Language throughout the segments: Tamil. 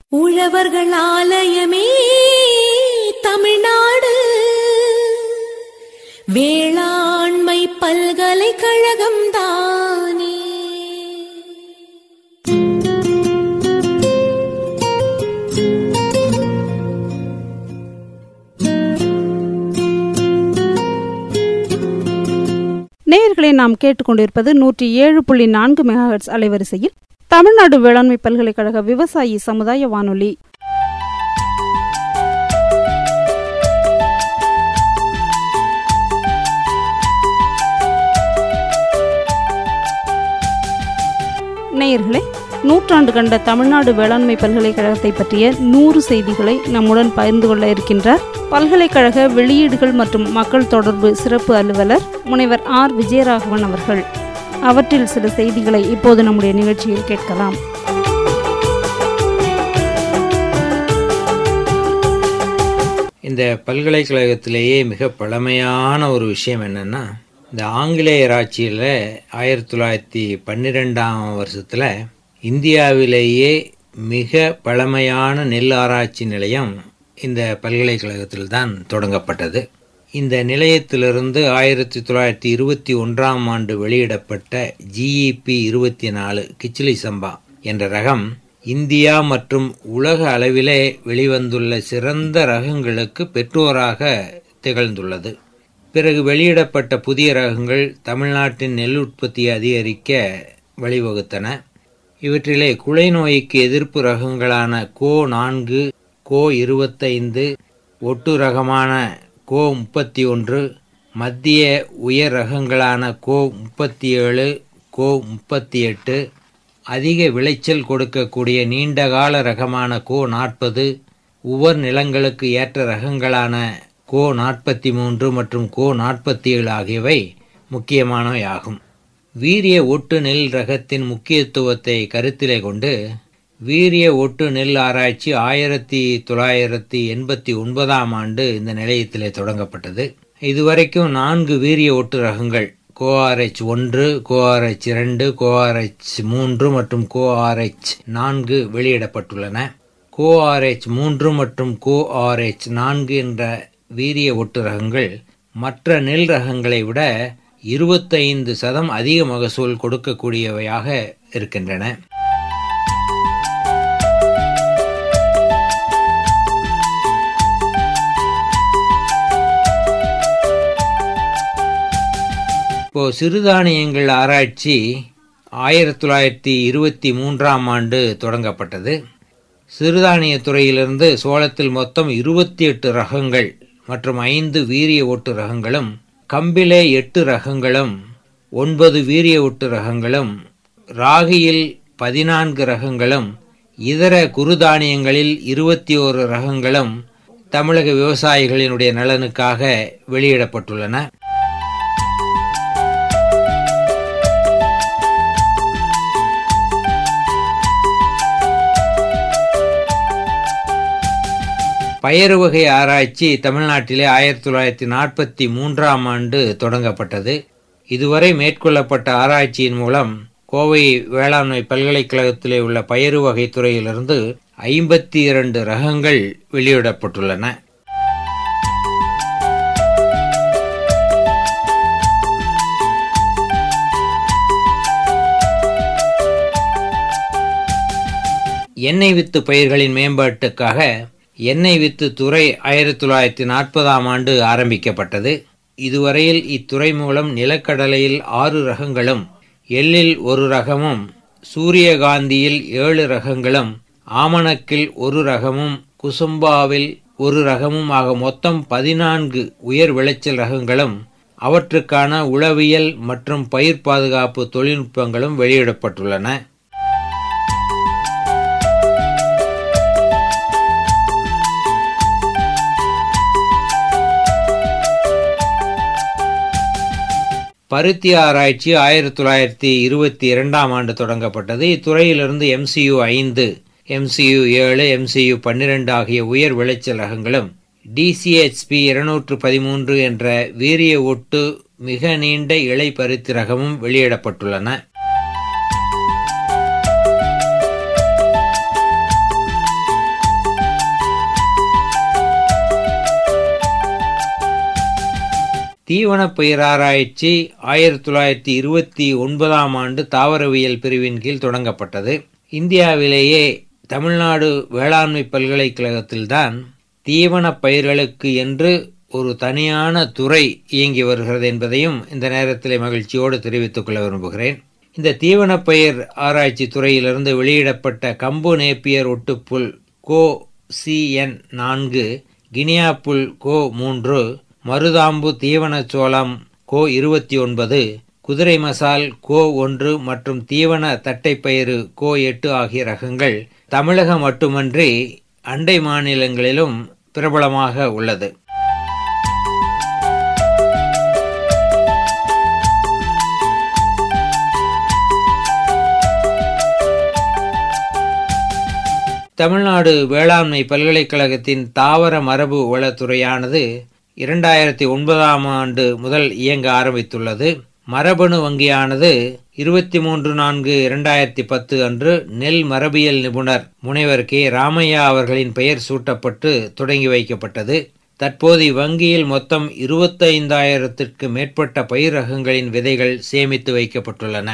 உழவர்கள் ஆலயமே தமிழ்நாடு வேளாண்மை பல்கலைக்கழகம் தானே நேயர்களை நாம் கேட்டுக்கொண்டிருப்பது நூற்றி ஏழு புள்ளி நான்கு மெகாஹெட்ஸ் அலைவரிசையில் தமிழ்நாடு வேளாண்மை பல்கலைக்கழக விவசாயி சமுதாய வானொலி நேயர்களே நூற்றாண்டு கண்ட தமிழ்நாடு வேளாண்மை பல்கலைக்கழகத்தை பற்றிய நூறு செய்திகளை நம்முடன் பகிர்ந்து கொள்ள இருக்கின்றார் பல்கலைக்கழக வெளியீடுகள் மற்றும் மக்கள் தொடர்பு சிறப்பு அலுவலர் முனைவர் ஆர் விஜயராகவன் அவர்கள் அவற்றில் சில செய்திகளை இப்போது நம்முடைய நிகழ்ச்சியில் கேட்கலாம் இந்த பல்கலைக்கழகத்திலேயே மிக பழமையான ஒரு விஷயம் என்னன்னா இந்த ஆங்கிலேயர் ஆட்சியில் ஆயிரத்தி தொள்ளாயிரத்தி பன்னிரெண்டாம் வருஷத்தில் இந்தியாவிலேயே மிக பழமையான நெல் ஆராய்ச்சி நிலையம் இந்த பல்கலைக்கழகத்தில் தான் தொடங்கப்பட்டது இந்த நிலையத்திலிருந்து ஆயிரத்தி தொள்ளாயிரத்தி இருபத்தி ஒன்றாம் ஆண்டு வெளியிடப்பட்ட ஜிஇபி இருபத்தி நாலு கிச்சிலி சம்பா என்ற ரகம் இந்தியா மற்றும் உலக அளவிலே வெளிவந்துள்ள சிறந்த ரகங்களுக்கு பெற்றோராக திகழ்ந்துள்ளது பிறகு வெளியிடப்பட்ட புதிய ரகங்கள் தமிழ்நாட்டின் நெல் உற்பத்தியை அதிகரிக்க வழிவகுத்தன இவற்றிலே குலை நோய்க்கு எதிர்ப்பு ரகங்களான கோ நான்கு கோ இருபத்தைந்து ஒட்டு ரகமான கோ முப்பத்தி ஒன்று மத்திய உயர் ரகங்களான கோ முப்பத்தி ஏழு கோ முப்பத்தி எட்டு அதிக விளைச்சல் கொடுக்கக்கூடிய நீண்டகால ரகமான கோ நாற்பது உவர் நிலங்களுக்கு ஏற்ற ரகங்களான கோ நாற்பத்தி மூன்று மற்றும் கோ நாற்பத்தி ஏழு ஆகியவை முக்கியமானவை ஆகும் வீரிய ஒட்டு நெல் ரகத்தின் முக்கியத்துவத்தை கருத்திலே கொண்டு வீரிய ஒட்டு நெல் ஆராய்ச்சி ஆயிரத்தி தொள்ளாயிரத்தி எண்பத்தி ஒன்பதாம் ஆண்டு இந்த நிலையத்திலே தொடங்கப்பட்டது இதுவரைக்கும் நான்கு வீரிய ஒட்டு ரகங்கள் கோஆர்ஹெச் ஒன்று கோஆர்ஹெச் இரண்டு கோஆர்ஹெச் மூன்று மற்றும் கோஆர்ஹெச் நான்கு வெளியிடப்பட்டுள்ளன கோஆர்ஹெச் மூன்று மற்றும் கோஆர்ஹெச் நான்கு என்ற வீரிய ஒட்டு ரகங்கள் மற்ற நெல் ரகங்களை விட இருபத்தைந்து சதம் அதிக மகசூல் கொடுக்கக்கூடியவையாக இருக்கின்றன இப்போ சிறுதானியங்கள் ஆராய்ச்சி ஆயிரத்தி தொள்ளாயிரத்தி இருபத்தி மூன்றாம் ஆண்டு தொடங்கப்பட்டது சிறுதானிய துறையிலிருந்து சோளத்தில் மொத்தம் இருபத்தி எட்டு ரகங்கள் மற்றும் ஐந்து வீரிய ஒட்டு ரகங்களும் கம்பிலே எட்டு ரகங்களும் ஒன்பது வீரிய ஒட்டு ரகங்களும் ராகியில் பதினான்கு ரகங்களும் இதர குறுதானியங்களில் இருபத்தி ஓரு ரகங்களும் தமிழக விவசாயிகளினுடைய நலனுக்காக வெளியிடப்பட்டுள்ளன பயறு வகை ஆராய்ச்சி தமிழ்நாட்டிலே ஆயிரத்தி தொள்ளாயிரத்தி நாற்பத்தி மூன்றாம் ஆண்டு தொடங்கப்பட்டது இதுவரை மேற்கொள்ளப்பட்ட ஆராய்ச்சியின் மூலம் கோவை வேளாண்மை பல்கலைக்கழகத்திலே உள்ள பயறு வகை துறையிலிருந்து ஐம்பத்தி இரண்டு ரகங்கள் வெளியிடப்பட்டுள்ளன எண்ணெய் வித்து பயிர்களின் மேம்பாட்டுக்காக எண்ணெய் வித்து துறை ஆயிரத்தி தொள்ளாயிரத்தி நாற்பதாம் ஆண்டு ஆரம்பிக்கப்பட்டது இதுவரையில் இத்துறை மூலம் நிலக்கடலையில் ஆறு ரகங்களும் எள்ளில் ஒரு ரகமும் சூரியகாந்தியில் ஏழு ரகங்களும் ஆமணக்கில் ஒரு ரகமும் குசும்பாவில் ஒரு ரகமும் ஆக மொத்தம் பதினான்கு உயர் விளைச்சல் ரகங்களும் அவற்றுக்கான உளவியல் மற்றும் பயிர் பாதுகாப்பு தொழில்நுட்பங்களும் வெளியிடப்பட்டுள்ளன பருத்தி ஆராய்ச்சி ஆயிரத்தி தொள்ளாயிரத்தி இருபத்தி இரண்டாம் ஆண்டு தொடங்கப்பட்டது இத்துறையிலிருந்து எம்சியு ஐந்து எம்சியு ஏழு எம்சியு பன்னிரண்டு ஆகிய உயர் விளைச்சல் ரகங்களும் டிசிஹெச்பி இருநூற்று பதிமூன்று என்ற வீரிய ஒட்டு மிக நீண்ட இலை பருத்தி ரகமும் வெளியிடப்பட்டுள்ளன தீவனப் பயிராராய்ச்சி ஆயிரத்தி தொள்ளாயிரத்தி இருபத்தி ஒன்பதாம் ஆண்டு தாவரவியல் பிரிவின் கீழ் தொடங்கப்பட்டது இந்தியாவிலேயே தமிழ்நாடு வேளாண்மை பல்கலைக்கழகத்தில்தான் தீவனப் பயிர்களுக்கு என்று ஒரு தனியான துறை இயங்கி வருகிறது என்பதையும் இந்த நேரத்தில் மகிழ்ச்சியோடு தெரிவித்துக் கொள்ள விரும்புகிறேன் இந்த தீவனப் பயிர் ஆராய்ச்சி துறையிலிருந்து வெளியிடப்பட்ட கம்பு நேப்பியர் ஒட்டுப்புல் கோ சிஎன் நான்கு கினியா புல் கோ மூன்று மருதாம்பு தீவனச் சோளம் கோ இருபத்தி ஒன்பது குதிரை மசால் கோ ஒன்று மற்றும் தீவன தட்டைப்பயிறு கோ எட்டு ஆகிய ரகங்கள் தமிழகம் மட்டுமன்றி அண்டை மாநிலங்களிலும் பிரபலமாக உள்ளது தமிழ்நாடு வேளாண்மை பல்கலைக்கழகத்தின் தாவர மரபு வளத்துறையானது இரண்டாயிரத்தி ஒன்பதாம் ஆண்டு முதல் இயங்க ஆரம்பித்துள்ளது மரபணு வங்கியானது இருபத்தி மூன்று நான்கு இரண்டாயிரத்தி பத்து அன்று நெல் மரபியல் நிபுணர் முனைவர் கே ராமையா அவர்களின் பெயர் சூட்டப்பட்டு தொடங்கி வைக்கப்பட்டது தற்போது இவ்வங்கியில் மொத்தம் இருபத்தைந்தாயிரத்திற்கு மேற்பட்ட பயிர் ரகங்களின் விதைகள் சேமித்து வைக்கப்பட்டுள்ளன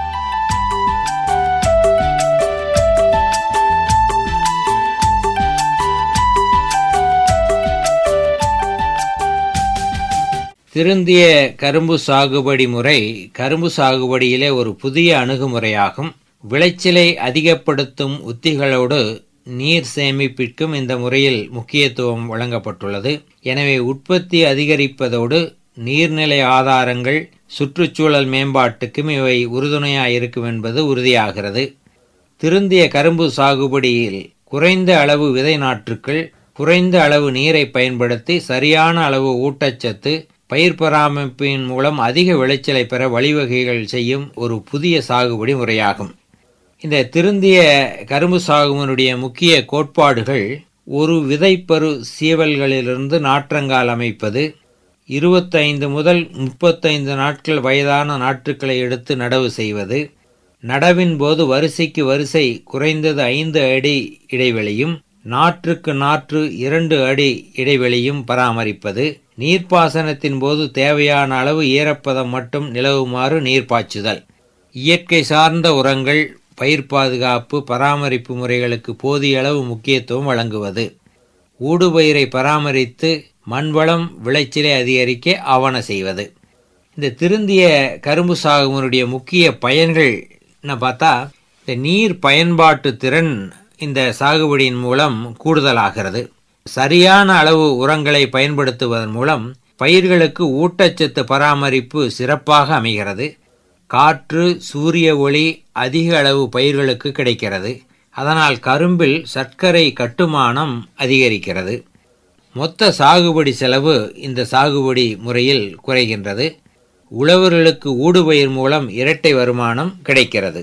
திருந்திய கரும்பு சாகுபடி முறை கரும்பு சாகுபடியிலே ஒரு புதிய அணுகுமுறையாகும் விளைச்சலை அதிகப்படுத்தும் உத்திகளோடு நீர் சேமிப்பிற்கும் இந்த முறையில் முக்கியத்துவம் வழங்கப்பட்டுள்ளது எனவே உற்பத்தி அதிகரிப்பதோடு நீர்நிலை ஆதாரங்கள் சுற்றுச்சூழல் மேம்பாட்டுக்கும் இவை உறுதுணையாக இருக்கும் என்பது உறுதியாகிறது திருந்திய கரும்பு சாகுபடியில் குறைந்த அளவு விதை நாற்றுக்கள் குறைந்த அளவு நீரை பயன்படுத்தி சரியான அளவு ஊட்டச்சத்து பயிர் பராமரிப்பின் மூலம் அதிக விளைச்சலை பெற வழிவகைகள் செய்யும் ஒரு புதிய சாகுபடி முறையாகும் இந்த திருந்திய கரும்பு சாகுபடியுடைய முக்கிய கோட்பாடுகள் ஒரு விதைப்பரு சீவல்களிலிருந்து நாற்றங்கால் அமைப்பது இருபத்தைந்து முதல் முப்பத்தைந்து நாட்கள் வயதான நாற்றுக்களை எடுத்து நடவு செய்வது நடவின் போது வரிசைக்கு வரிசை குறைந்தது ஐந்து அடி இடைவெளியும் நாற்றுக்கு நாற்று இரண்டு அடி இடைவெளியும் பராமரிப்பது நீர்ப்பாசனத்தின் போது தேவையான அளவு ஈரப்பதம் மட்டும் நிலவுமாறு நீர் பாய்ச்சுதல் இயற்கை சார்ந்த உரங்கள் பயிர் பாதுகாப்பு பராமரிப்பு முறைகளுக்கு போதிய அளவு முக்கியத்துவம் வழங்குவது ஊடுபயிரை பராமரித்து மண்வளம் விளைச்சலை அதிகரிக்க ஆவண செய்வது இந்த திருந்திய கரும்பு சாகுபடியுடைய முக்கிய பயன்கள் என்ன பார்த்தா இந்த நீர் பயன்பாட்டு திறன் இந்த சாகுபடியின் மூலம் கூடுதலாகிறது சரியான அளவு உரங்களை பயன்படுத்துவதன் மூலம் பயிர்களுக்கு ஊட்டச்சத்து பராமரிப்பு சிறப்பாக அமைகிறது காற்று சூரிய ஒளி அதிக அளவு பயிர்களுக்கு கிடைக்கிறது அதனால் கரும்பில் சர்க்கரை கட்டுமானம் அதிகரிக்கிறது மொத்த சாகுபடி செலவு இந்த சாகுபடி முறையில் குறைகின்றது உழவர்களுக்கு ஊடுபயிர் மூலம் இரட்டை வருமானம் கிடைக்கிறது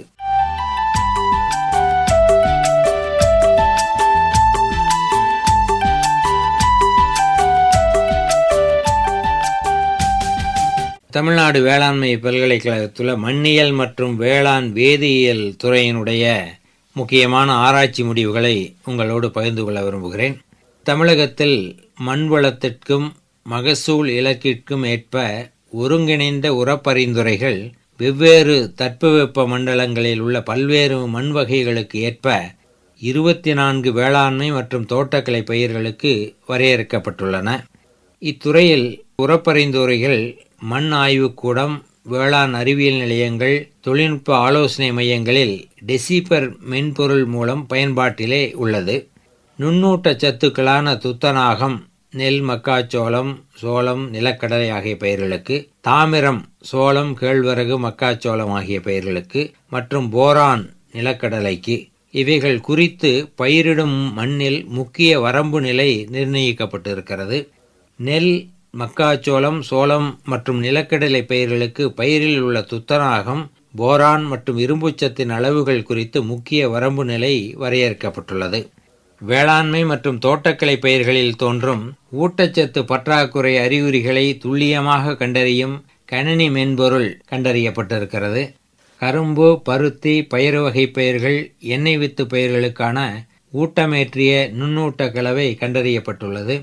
தமிழ்நாடு வேளாண்மை பல்கலைக்கழகத்தில் மண்ணியல் மற்றும் வேளாண் வேதியியல் துறையினுடைய முக்கியமான ஆராய்ச்சி முடிவுகளை உங்களோடு பகிர்ந்து கொள்ள விரும்புகிறேன் தமிழகத்தில் மண் வளத்திற்கும் மகசூல் இலக்கிற்கும் ஏற்ப ஒருங்கிணைந்த உரப்பரிந்துரைகள் வெவ்வேறு தட்பவெப்ப மண்டலங்களில் உள்ள பல்வேறு மண் வகைகளுக்கு ஏற்ப இருபத்தி நான்கு வேளாண்மை மற்றும் தோட்டக்கலை பயிர்களுக்கு வரையறுக்கப்பட்டுள்ளன இத்துறையில் உரப்பரிந்துரைகள் மண் ஆய்வுக்கூடம் வேளாண் அறிவியல் நிலையங்கள் தொழில்நுட்ப ஆலோசனை மையங்களில் டெசிபர் மென்பொருள் மூலம் பயன்பாட்டிலே உள்ளது நுண்ணூட்ட சத்துக்களான துத்தநாகம் நெல் மக்காச்சோளம் சோளம் நிலக்கடலை ஆகிய பயிர்களுக்கு தாமிரம் சோளம் கேழ்வரகு மக்காச்சோளம் ஆகிய பயிர்களுக்கு மற்றும் போரான் நிலக்கடலைக்கு இவைகள் குறித்து பயிரிடும் மண்ணில் முக்கிய வரம்பு நிலை நிர்ணயிக்கப்பட்டிருக்கிறது நெல் மக்காச்சோளம் சோளம் மற்றும் நிலக்கடலை பயிர்களுக்கு பயிரில் உள்ள துத்தநாகம் போரான் மற்றும் இரும்புச்சத்தின் அளவுகள் குறித்து முக்கிய வரம்பு நிலை வரையறுக்கப்பட்டுள்ளது வேளாண்மை மற்றும் தோட்டக்கலை பயிர்களில் தோன்றும் ஊட்டச்சத்து பற்றாக்குறை அறிகுறிகளை துல்லியமாக கண்டறியும் கணினி மென்பொருள் கண்டறியப்பட்டிருக்கிறது கரும்பு பருத்தி பயிறு வகை பயிர்கள் எண்ணெய் வித்து பயிர்களுக்கான ஊட்டமேற்றிய நுண்ணூட்ட கலவை கண்டறியப்பட்டுள்ளது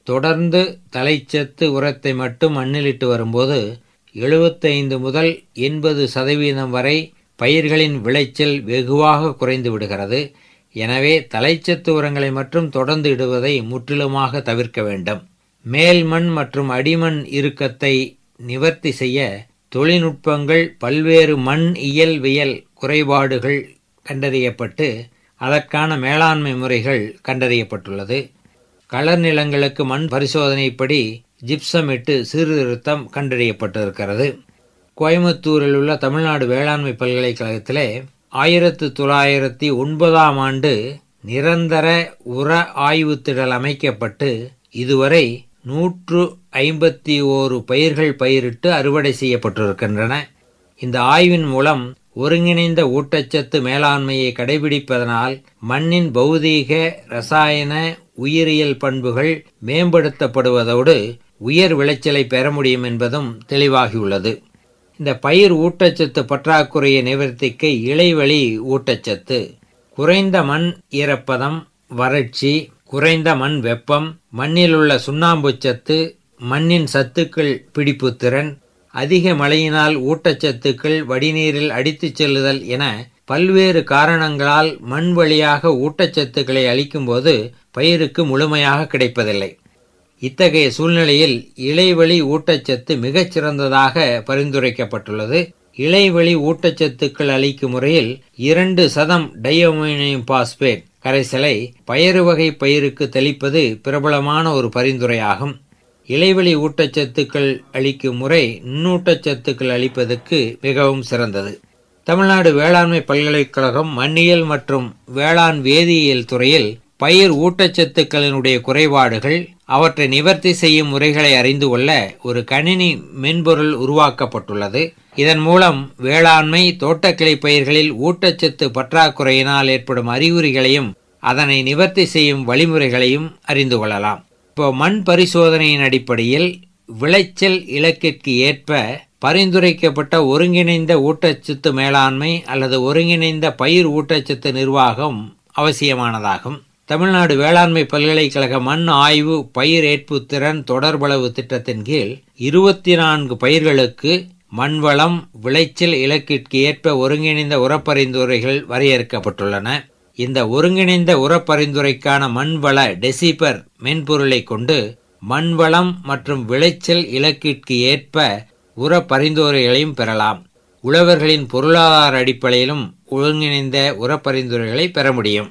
தொடர்ந்து தலைச்சத்து உரத்தை மட்டும் மண்ணிலிட்டு வரும்போது எழுபத்தைந்து முதல் எண்பது சதவீதம் வரை பயிர்களின் விளைச்சல் வெகுவாக குறைந்து விடுகிறது எனவே தலைச்சத்து உரங்களை மட்டும் தொடர்ந்து இடுவதை முற்றிலுமாக தவிர்க்க வேண்டும் மேல் மண் மற்றும் அடிமண் இறுக்கத்தை நிவர்த்தி செய்ய தொழில்நுட்பங்கள் பல்வேறு மண் இயல்வியல் குறைபாடுகள் கண்டறியப்பட்டு அதற்கான மேலாண்மை முறைகள் கண்டறியப்பட்டுள்ளது களர் நிலங்களுக்கு மண் பரிசோதனைப்படி ஜிப்சம் இட்டு சீர்திருத்தம் கண்டறியப்பட்டிருக்கிறது கோயம்புத்தூரில் உள்ள தமிழ்நாடு வேளாண்மை பல்கலைக்கழகத்திலே ஆயிரத்து தொள்ளாயிரத்தி ஒன்பதாம் ஆண்டு நிரந்தர உர ஆய்வு திடல் அமைக்கப்பட்டு இதுவரை நூற்று ஐம்பத்தி ஓரு பயிர்கள் பயிரிட்டு அறுவடை செய்யப்பட்டிருக்கின்றன இந்த ஆய்வின் மூலம் ஒருங்கிணைந்த ஊட்டச்சத்து மேலாண்மையை கடைபிடிப்பதனால் மண்ணின் பௌதீக ரசாயன உயிரியல் பண்புகள் மேம்படுத்தப்படுவதோடு உயர் விளைச்சலை பெற முடியும் என்பதும் தெளிவாகியுள்ளது இந்த பயிர் ஊட்டச்சத்து பற்றாக்குறையை நிவர்த்திக்க இலைவழி ஊட்டச்சத்து குறைந்த மண் ஈரப்பதம் வறட்சி குறைந்த மண் வெப்பம் மண்ணில் உள்ள சுண்ணாம்புச்சத்து மண்ணின் சத்துக்கள் பிடிப்பு திறன் அதிக மழையினால் ஊட்டச்சத்துக்கள் வடிநீரில் அடித்துச் செல்லுதல் என பல்வேறு காரணங்களால் மண் வழியாக ஊட்டச்சத்துக்களை அளிக்கும்போது பயிருக்கு முழுமையாக கிடைப்பதில்லை இத்தகைய சூழ்நிலையில் இலைவழி ஊட்டச்சத்து மிகச் சிறந்ததாக பரிந்துரைக்கப்பட்டுள்ளது இலைவழி ஊட்டச்சத்துக்கள் அளிக்கும் முறையில் இரண்டு சதம் டையோமினியம் பாஸ்பேட் கரைசலை பயறு வகை பயிருக்கு தெளிப்பது பிரபலமான ஒரு பரிந்துரையாகும் இலைவெளி ஊட்டச்சத்துக்கள் அளிக்கும் முறை நுண்ணூட்டச்சத்துக்கள் அளிப்பதற்கு மிகவும் சிறந்தது தமிழ்நாடு வேளாண்மை பல்கலைக்கழகம் மண்ணியல் மற்றும் வேளாண் வேதியியல் துறையில் பயிர் ஊட்டச்சத்துக்களினுடைய குறைபாடுகள் அவற்றை நிவர்த்தி செய்யும் முறைகளை அறிந்து கொள்ள ஒரு கணினி மென்பொருள் உருவாக்கப்பட்டுள்ளது இதன் மூலம் வேளாண்மை தோட்டக்கிளை பயிர்களில் ஊட்டச்சத்து பற்றாக்குறையினால் ஏற்படும் அறிகுறிகளையும் அதனை நிவர்த்தி செய்யும் வழிமுறைகளையும் அறிந்து கொள்ளலாம் இப்போ மண் பரிசோதனையின் அடிப்படையில் விளைச்சல் இலக்கிற்கு ஏற்ப பரிந்துரைக்கப்பட்ட ஒருங்கிணைந்த ஊட்டச்சத்து மேலாண்மை அல்லது ஒருங்கிணைந்த பயிர் ஊட்டச்சத்து நிர்வாகம் அவசியமானதாகும் தமிழ்நாடு வேளாண்மை பல்கலைக்கழக மண் ஆய்வு பயிர் ஏற்பு திறன் தொடர்பளவு திட்டத்தின் கீழ் இருபத்தி நான்கு பயிர்களுக்கு மண்வளம் விளைச்சல் இலக்கிற்கு ஏற்ப ஒருங்கிணைந்த உரப்பரிந்துரைகள் வரையறுக்கப்பட்டுள்ளன இந்த ஒருங்கிணைந்த உரப்பரிந்துரைக்கான மண்வள டெசிபர் மென்பொருளை கொண்டு மண்வளம் மற்றும் விளைச்சல் இலக்கிற்கு ஏற்ப உர பரிந்துரைகளையும் பெறலாம் உழவர்களின் பொருளாதார அடிப்படையிலும் ஒருங்கிணைந்த உர பரிந்துரைகளை பெற முடியும்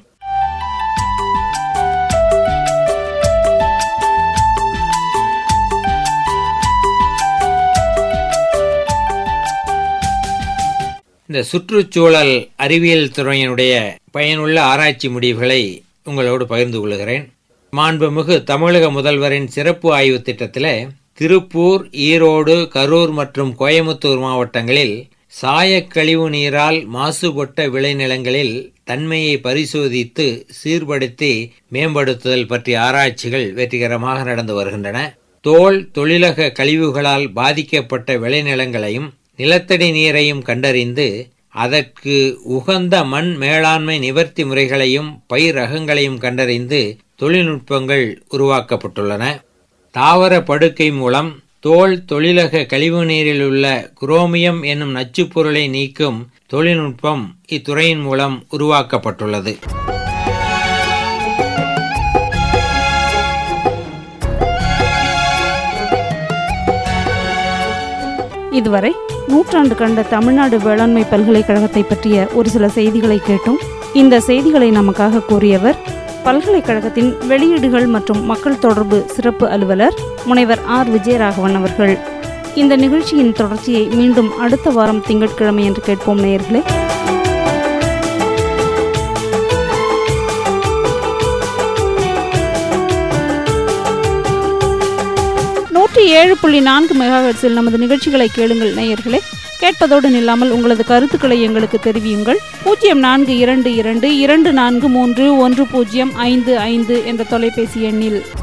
இந்த சுற்றுச்சூழல் அறிவியல் துறையினுடைய பயனுள்ள ஆராய்ச்சி முடிவுகளை உங்களோடு பகிர்ந்து கொள்கிறேன் மாண்புமிகு தமிழக முதல்வரின் சிறப்பு ஆய்வு திட்டத்தில் திருப்பூர் ஈரோடு கரூர் மற்றும் கோயமுத்தூர் மாவட்டங்களில் சாயக்கழிவு நீரால் மாசுபட்ட விளைநிலங்களில் தன்மையை பரிசோதித்து சீர்படுத்தி மேம்படுத்துதல் பற்றிய ஆராய்ச்சிகள் வெற்றிகரமாக நடந்து வருகின்றன தோல் தொழிலக கழிவுகளால் பாதிக்கப்பட்ட விளைநிலங்களையும் நிலத்தடி நீரையும் கண்டறிந்து அதற்கு உகந்த மண் மேலாண்மை நிவர்த்தி முறைகளையும் பயிர் ரகங்களையும் கண்டறிந்து தொழில்நுட்பங்கள் உருவாக்கப்பட்டுள்ளன தாவர படுக்கை மூலம் தோல் தொழிலக கழிவு நீரில் உள்ள குரோமியம் என்னும் நச்சுப் பொருளை நீக்கும் தொழில்நுட்பம் இத்துறையின் மூலம் உருவாக்கப்பட்டுள்ளது இதுவரை நூற்றாண்டு கண்ட தமிழ்நாடு வேளாண்மை பல்கலைக்கழகத்தை பற்றிய ஒரு சில செய்திகளை கேட்டோம் இந்த செய்திகளை நமக்காக கூறியவர் பல்கலைக்கழகத்தின் வெளியீடுகள் மற்றும் மக்கள் தொடர்பு சிறப்பு அலுவலர் முனைவர் ஆர் விஜயராகவன் அவர்கள் இந்த நிகழ்ச்சியின் தொடர்ச்சியை மீண்டும் அடுத்த வாரம் திங்கட்கிழமை என்று கேட்போம் நேயர்களே நூற்றி ஏழு புள்ளி நான்கு மெகாஹெட்ஸில் நமது நிகழ்ச்சிகளை கேளுங்கள் நேயர்களே கேட்பதோடு நில்லாமல் உங்களது கருத்துக்களை எங்களுக்கு தெரிவியுங்கள் பூஜ்ஜியம் நான்கு இரண்டு இரண்டு இரண்டு நான்கு மூன்று ஒன்று பூஜ்ஜியம் ஐந்து ஐந்து என்ற தொலைபேசி எண்ணில்